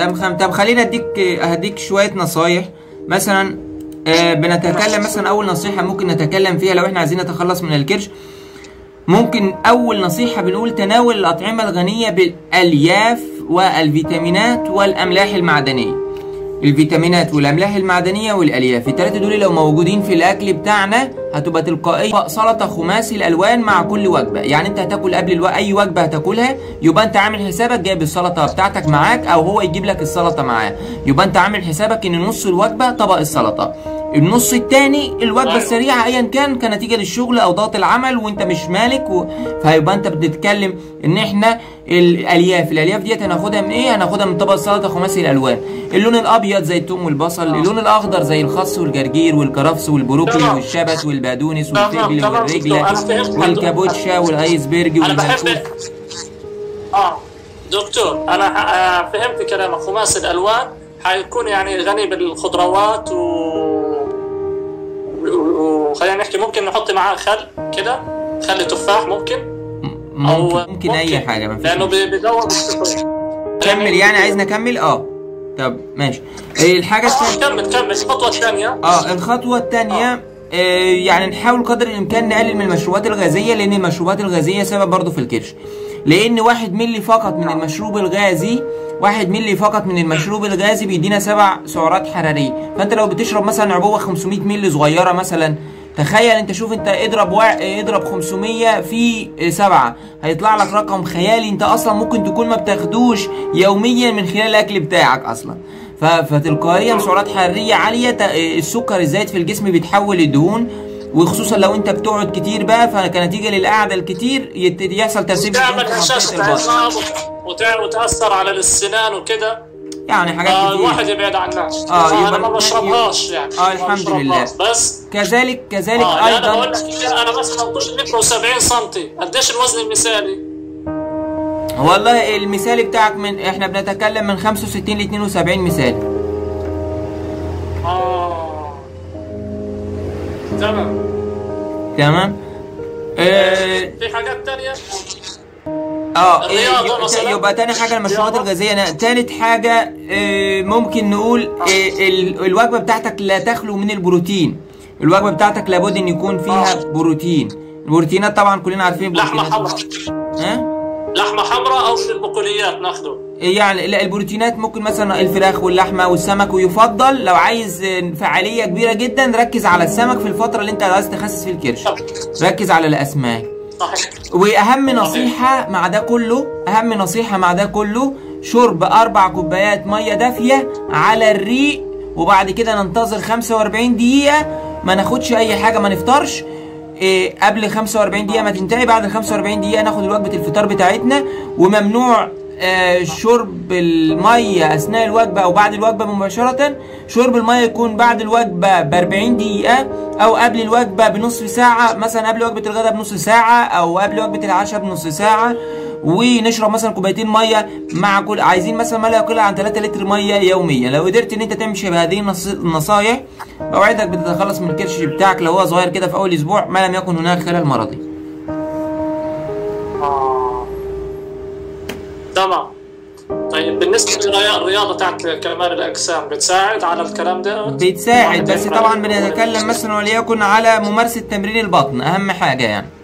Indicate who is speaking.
Speaker 1: طب خم... طب خلينا اديك هديك شويه نصايح مثلا آه بنتكلم مثلا اول نصيحه ممكن نتكلم فيها لو احنا عايزين نتخلص من الكرش ممكن اول نصيحه بنقول تناول الاطعمه الغنيه بالالياف والفيتامينات والاملاح المعدنيه الفيتامينات والاملاح المعدنيه والالياف الثلاثه دول لو موجودين في الاكل بتاعنا هتبقى تلقائيه سلطه خماسي الالوان مع كل وجبه يعني انت هتاكل قبل الو... اي وجبه هتاكلها يبقى انت عامل حسابك جايب السلطه بتاعتك معاك او هو يجيب لك السلطه معاه يبقى انت عامل حسابك ان نص الوجبه طبق السلطه النص التاني الوجبه السريعه ايا كان كنتيجه للشغل او ضغط العمل وانت مش مالك و... فيبقى انت بتتكلم ان احنا الالياف الالياف ديت هناخدها من ايه هناخدها من طبق السلطه خماسي الالوان اللون الابيض زي الثوم والبصل اللون الاخضر زي الخس والجرجير والكرفس والبروكلي والشبت والبقدونس والفجل والرجله والكابوتشا والايسبرج والملفوف
Speaker 2: اه دكتور انا ح- فهمت كلامك خماسي الالوان حيكون يعني غني بالخضروات و و- وخلينا نحكي ممكن نحط معاه خل كده خل تفاح ممكن
Speaker 1: ممكن, ممكن اي حاجه ما فيش
Speaker 2: لانه
Speaker 1: مشكلة.
Speaker 2: بي- بيزود السكر
Speaker 1: كمل يعني عايز نكمل اه طب ماشي إيه الحاجه
Speaker 2: آه،
Speaker 1: الثانيه
Speaker 2: كمل كمل الخطوه الثانيه
Speaker 1: اه الخطوه الثانيه آه يعني نحاول قدر الامكان نقلل من المشروبات الغازيه لان المشروبات الغازيه سبب برضه في الكرش لان واحد ملي فقط من المشروب الغازي واحد ملي فقط من المشروب الغازي بيدينا سبع سعرات حراريه فانت لو بتشرب مثلا عبوه 500 ملي صغيره مثلا تخيل انت شوف انت اضرب وا... اضرب 500 في سبعة هيطلع لك رقم خيالي انت اصلا ممكن تكون ما بتاخدوش يوميا من خلال الاكل بتاعك اصلا ف... فتلقائيا سعرات حراريه عاليه ت... السكر الزايد في الجسم بيتحول لدهون وخصوصا لو انت بتقعد كتير بقى فكنتيجه للقعده الكتير يت... يحصل ترسيب
Speaker 2: تعمل
Speaker 1: الدهون في
Speaker 2: هشاشه
Speaker 1: منطقة البطن.
Speaker 2: عظام وتع- وتاثر على السنان وكده
Speaker 1: يعني حاجات
Speaker 2: آه،
Speaker 1: كتير
Speaker 2: الواحد يبعد عنها
Speaker 1: آه،
Speaker 2: آه انا
Speaker 1: يبقى-
Speaker 2: ما بشربهاش يعني
Speaker 1: آه،
Speaker 2: ما
Speaker 1: الحمد
Speaker 2: بشربهاش.
Speaker 1: لله.
Speaker 2: بس
Speaker 1: كذلك كذلك
Speaker 2: اه لا انا بقول
Speaker 1: ايضا
Speaker 2: لك إيه، انا مثلا طول متر و70 سم قديش الوزن المثالي؟
Speaker 1: والله المثال بتاعك من احنا بنتكلم من 65 ل 72 مثال
Speaker 2: اه تمام
Speaker 1: تمام آه
Speaker 2: في حاجات تانية
Speaker 1: اه
Speaker 2: الرياضة
Speaker 1: يبقى-
Speaker 2: مثلاً؟
Speaker 1: يبقى تاني حاجه المشروبات
Speaker 2: الرياضة؟
Speaker 1: الغازيه نا- تالت حاجه آه ممكن نقول آه ال- الوجبه بتاعتك لا تخلو من البروتين الوجبه بتاعتك لابد ان يكون فيها بروتين البروتينات طبعا كلنا عارفين
Speaker 2: لحمة
Speaker 1: البروتينات
Speaker 2: حمراء
Speaker 1: ها
Speaker 2: لحمة حمراء أو من البقوليات ناخده
Speaker 1: يعني لا البروتينات ممكن مثلا الفراخ واللحمه والسمك ويفضل لو عايز آه، فعاليه كبيره جدا ركز على السمك في الفتره اللي انت عايز تخسس في الكرش ركز على الاسماك
Speaker 2: صحيح
Speaker 1: واهم نصيحة مع ده كله اهم نصيحة مع ده كله شرب اربع كوبايات مية دافية على الريق وبعد كده ننتظر 45 دقيقة ما ناخدش اي حاجة ما نفطرش إيه قبل 45 دقيقة ما تنتهي بعد ال 45 دقيقة ناخد وجبة الفطار بتاعتنا وممنوع آه شرب المية اثناء الوجبة او بعد الوجبة مباشرة شرب المية يكون بعد الوجبة ب 40 دقيقة او قبل الوجبة بنصف ساعة مثلا قبل وجبة الغداء بنص ساعة او قبل وجبة العشاء بنص ساعة ونشرب مثلا كوبايتين ميه مع كل عايزين مثلا ما لا يقل عن 3 لتر ميه يوميا لو قدرت ان انت تمشي بهذه النص- النصايح اوعدك بتتخلص من الكرش بتاعك لو هو صغير كده في اول اسبوع ما لم يكن هناك خلل مرضي
Speaker 2: آه. تمام طيب بالنسبة للرياضة تاعت كمال الأجسام بتساعد على الكلام ده؟
Speaker 1: بتساعد
Speaker 2: الواحد
Speaker 1: بس
Speaker 2: يفعل-
Speaker 1: طبعا بنتكلم مثلا وليكن على ممارسه تمرين البطن اهم حاجه يعني